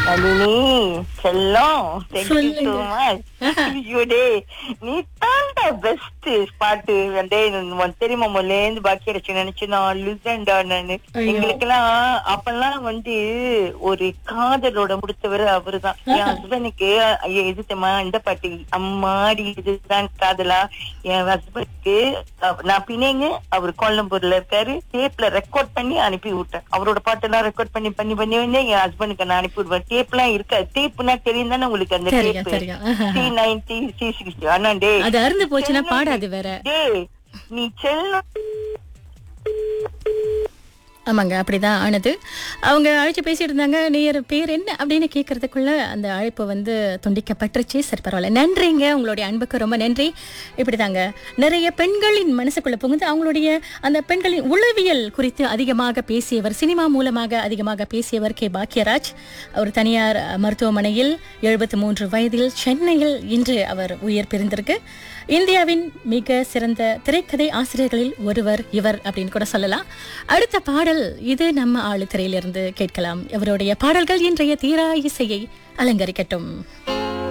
நளினி செல்லம் தேங்க்யூ சொல்லுங்க. So much ஐயோ டேய் நீ தாண்டா பெஸ்ட் பாட்டு வந்து உனக்கு தெரியுமா முதல்ல பாக்கி அடிச்சு நினைச்சு நான் லுசண்டா நானு ஐயோ. எங்களுக்கெல்லாம் அப்பெல்லாம் வந்து ஒரு காதலோட முடித்தவர் அவருதான் என் ஹஸ்பண்டுக்கு எது தெரியுமா இந்த பாட்டு அம்மாடி இதுதான் காதலா என் ஹஸ்பண்டுக்கு நான் பிணைங்க அவர் கோலம்பூர்ல இருக்காரு டேப்ல ரெக்கார்ட் பண்ணி அனுப்பி விட்டேன் அவரோட பாட்டெல்லாம் ரெக்கார்ட் பண்ணி பண்ணி பண்ணி வந்து என் ஹஸ்பண்டுக்கு நான் அனுப்பி விடுவேன் டேப் எல்லாம் இருக்கா டேப்னா தெரியும் தானே உங்களுக்கு அந்த தெரியும், டேப் தெரியும். ஆஹா. சி நைன்டி சி சிக்ஸ்டி ஆனா டே அது அறுந்து போச்சுன்னா பாடாது வேற டேய் நீ செல்லம் ஆமாங்க அப்படிதான் ஆனது அவங்க அழைச்சு பேசிட்டு இருந்தாங்க நேர் பேர் என்ன அப்படின்னு கேட்கறதுக்குள்ள அந்த அழைப்பு வந்து துண்டிக்கப்பட்டுருச்சு சரி பரவாயில்ல நன்றிங்க உங்களுடைய அன்புக்கு ரொம்ப நன்றி இப்படிதாங்க நிறைய பெண்களின் மனசுக்குள்ள புகுந்து அவங்களுடைய அந்த பெண்களின் உளவியல் குறித்து அதிகமாக பேசியவர் சினிமா மூலமாக அதிகமாக பேசியவர் கே பாக்யராஜ் அவர் தனியார் மருத்துவமனையில் எழுபத்தி மூன்று வயதில் சென்னையில் இன்று அவர் உயிர் பிரிந்திருக்கு இந்தியாவின் மிக சிறந்த திரைக்கதை ஆசிரியர்களில் ஒருவர் இவர் அப்படின்னு கூட சொல்லலாம் அடுத்த பாடல் இது நம்ம ஆளு திரையிலிருந்து கேட்கலாம் இவருடைய பாடல்கள் இன்றைய தீரா இசையை அலங்கரிக்கட்டும்